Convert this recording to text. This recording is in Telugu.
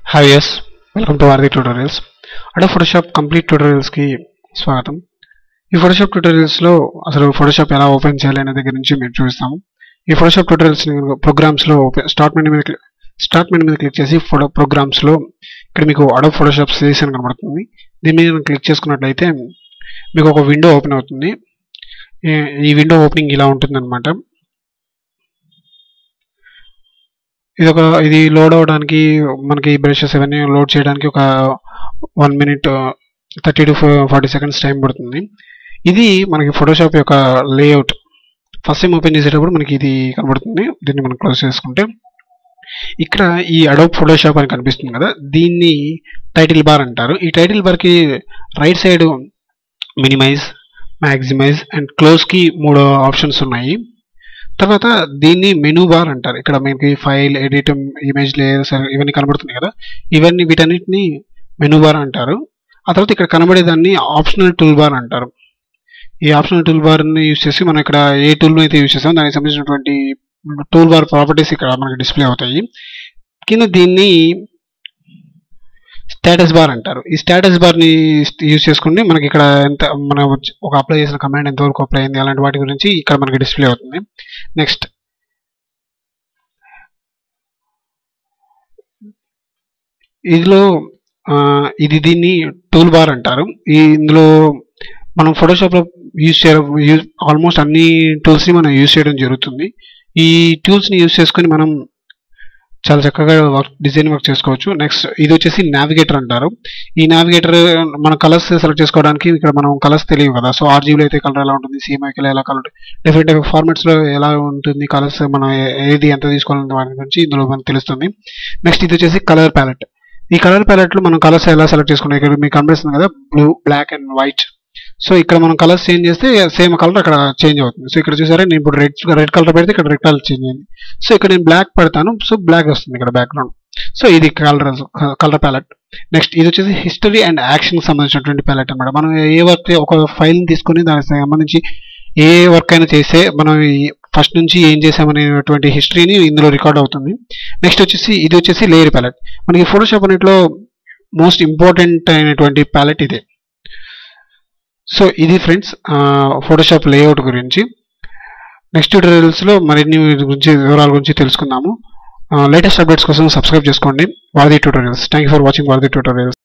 hi yes welcome to Varadhi tutorials అంటే ఫోటోషాప్ కంప్లీట్ ట్యూటోరియల్స్కి స్వాగతం ఈ ఫోటోషాప్ ట్యూటోరియల్స్లో అసలు ఫోటోషాప్ ఎలా ఓపెన్ చేయాలి అనే దగ్గర నుంచి మేము చూపిస్తాము ఈ ఫోటోషాప్ ట్యూటోరియల్స్ ప్రోగ్రామ్స్లో స్టార్ట్ మెనూ మీద స్టార్ట్ మెనూ మీద క్లిక్ చేసి ఫోటో ప్రోగ్రామ్స్లో ఇక్కడ మీకు అడో ఫోటోషాప్ సిరీస్ అని కనబడుతుంది దీని మీద క్లిక్ చేసుకున్నట్లయితే మీకు ఒక విండో ఓపెన్ అవుతుంది ఈ- ఈ విండో ఓపెనింగ్ ఇలా ఉంటుందన్నమాట ఇది ఒక ఇది లోడ్ అవడానికి మనకి బ్రషెస్ ఇవన్నీ లోడ్ చేయడానికి ఒక one minute thirty to forty seconds time పడుతుంది ఇది మనకి ఫోటోషాప్ యొక్క లేఅవుట్ ఫస్ట్ టైం ఓపెన్ చేసేటప్పుడు మనకి ఇది కనబడుతుంది దీన్ని మనం క్లోజ్ చేసుకుంటే ఇక్కడ ఈ అడోబ్ ఫోటోషాప్ అని కనిపిస్తుంది కదా దీన్ని టైటిల్ బార్ అంటారు ఈ టైటిల్ బార్కి right side minimize maximize and క్లోజ్కి మూడు ఆప్షన్స్ ఉన్నాయి తర్వాత దీన్ని మెనూ బార్ అంటారు ఇక్కడ మనకి ఫైల్ ఎడిట్ ఇమేజ్ లేయర్స్ ఇవన్నీ కనబడుతున్నాయి కదా ఇవన్నీ వీటన్నిటిని మెనూ బార్ అంటారు ఆ తర్వాత ఇక్కడ కనబడేదాన్ని ఆప్షనల్ టూల్ బార్ అంటారు ఈ ఆప్షనల్ టూల్ బార్ని యూస్ చేసి మనం ఇక్కడ ఏ టూల్ని అయితే యూస్ చేస్తామో దానికి సంబంధించినటువంటి టూల్ బార్ ప్రాపర్టీస్ ఇక్కడ మనకి డిస్ప్లే అవుతాయి కింద దీన్ని స్టేటస్ బార్ అంటారు ఈ స్టేటస్ బార్ని యూస్ చేసుకుని మనకి ఇక్కడ ఎంత మన ఒక అప్లై చేసిన కమాండ్ ఎంతవరకు అప్లై అయింది అలాంటి వాటి గురించి ఇక్కడ మనకి డిస్ప్లే అవుతుంది నెక్స్ట్ ఇదిలో ఆ, ఇది దీన్ని టూల్ బార్ అంటారు ఈ ఇందులో మనం ఫోటోషాప్లో యూజ్ చేయడం యూజ్ ఆల్మోస్ట్ అన్ని టూల్స్ని మనం యూజ్ చేయడం జరుగుతుంది ఈ టూల్స్ని యూజ్ చేసుకొని మనం చాలా చక్కగా వర్క్ డిజైన్ వర్క్ చేసుకోవచ్చు నెక్స్ట్ ఇది వచ్చేసి నావిగేటర్ అంటారు ఈ నావిగేటర్ మన కలర్స్ సెలెక్ట్ చేసుకోవడానికి ఇక్కడ మనం కలర్స్ తెలియవు కదా సో ఆర్జీబీలో అయితే కలర్ ఎలా ఉంటుంది సిఎంఐకి ఎలా కలర్ డిఫరెంట్ డిఫరెంట్ ఫార్మాట్స్లో ఎలా ఉంటుంది కలర్స్ మనం ఏ- ఏది ఎంత తీసుకోవాలనే వాటి గురించి ఇందులో మనకు తెలుస్తుంది నెక్స్ట్ ఇది వచ్చేసి కలర్ ప్యాలెట్ ఈ కలర్ ప్యాలెట్లో మనం కలర్స్ ఎలా సెలెక్ట్ చేసుకున్నాం ఇక్కడ మీకు కనిపిస్తుంది కదా blue black and white so ఇక్కడ మనం కలర్స్ చేంజ్ చేస్తే సేమ్ కలర్ అక్కడ చేంజ్ అవుతుంది సో ఇక్కడ చూసారా నేను ఇప్పుడు రెడ్ రెడ్ కలర్ పెడితే ఇక్కడ రెడ్ కలర్ చేంజ్ అయింది సో ఇక్కడ నేను బ్లాక్ పెడతాను సో బ్లాక్ వస్తుంది ఇక్కడ బ్యాక్గ్రౌండ్ సో ఇది కలర్ కలర్ ప్యాలెట్ నెక్స్ట్ ఇది వచ్చేసి హిస్టరీ అండ్ యాక్షన్ సంబంధించినటువంటి ప్యాలెట్ అన్నమాట మనం ఏ వర్క్ ఒక ఫైల్ తీసుకొని దానికి సంబంధించి ఏ వర్క్ అయినా చేస్తే మనం ఫస్ట్ నుంచి ఏం చేసామనేటువంటి హిస్టరీని ఇందులో రికార్డ్ అవుతుంది నెక్స్ట్ వచ్చేసి ఇది వచ్చేసి లేయర్ ప్యాలెట్ మనకి ఫోటోషాప్ అన్నిటిలో మోస్ట్ ఇంపార్టెంట్ అయినటువంటి ప్యాలెట్ ఇదే సో ఇది ఫ్రెండ్స్ ఫోటోషాప్ లేఅవుట్ గురించి నెక్స్ట్ ట్యూటోరియల్స్లో మరిన్ని వీటి గురించి వివరాల గురించి తెలుసుకుందాము లేటెస్ట్ అప్డేట్స్ కోసం సబ్స్క్రైబ్ చేసుకోండి Varadhi tutorials thank you for watching Varadhi tutorials